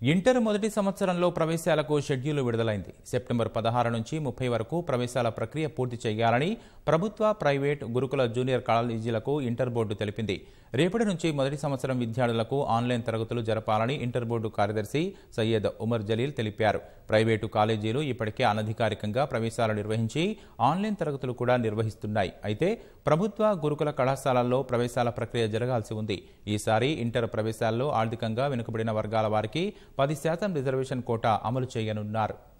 inter మొదటి సంవత్సరంలో ప్రవేశాలకు schedule విడుదలైంది సెప్టెంబర్ పదహారు నుంచి ముప్పై వరకు ప్రవేశాల ప్రక్రియ పూర్తి చేయాలని ప్రభుత్వ ప్రైవేట్ గురుకుల జూనియర్ కాలేజీలకు ఇంటర్ బోర్డు తెలిపింది రేపటి నుంచి మొదటి సంవత్సరం విద్యార్థులకు ఆన్లైన్ తరగతులు జరపాలని ఇంటర్ బోర్డు కార్యదర్శి సయ్యద్ ఉమర్ జలీల్ తెలిపారు ప్రైవేటు కాలేజీలు ఇప్పటికే అనధికారికంగా ప్రవేశాలు నిర్వహించి ఆన్లైన్ తరగతులు కూడా నిర్వహిస్తున్నాయి అయితే ప్రభుత్వ గురుకుల కళాశాలల్లో ప్రవేశాల ప్రక్రియ జరగాల్సి ఉంది ఈసారి ఇంటర్ ప్రవేశాల్లో ఆర్థికంగా వెనుకబడిన వర్గాల వారికి పది శాతం రిజర్వేషన్ కోటా అమలు చేయనున్నారు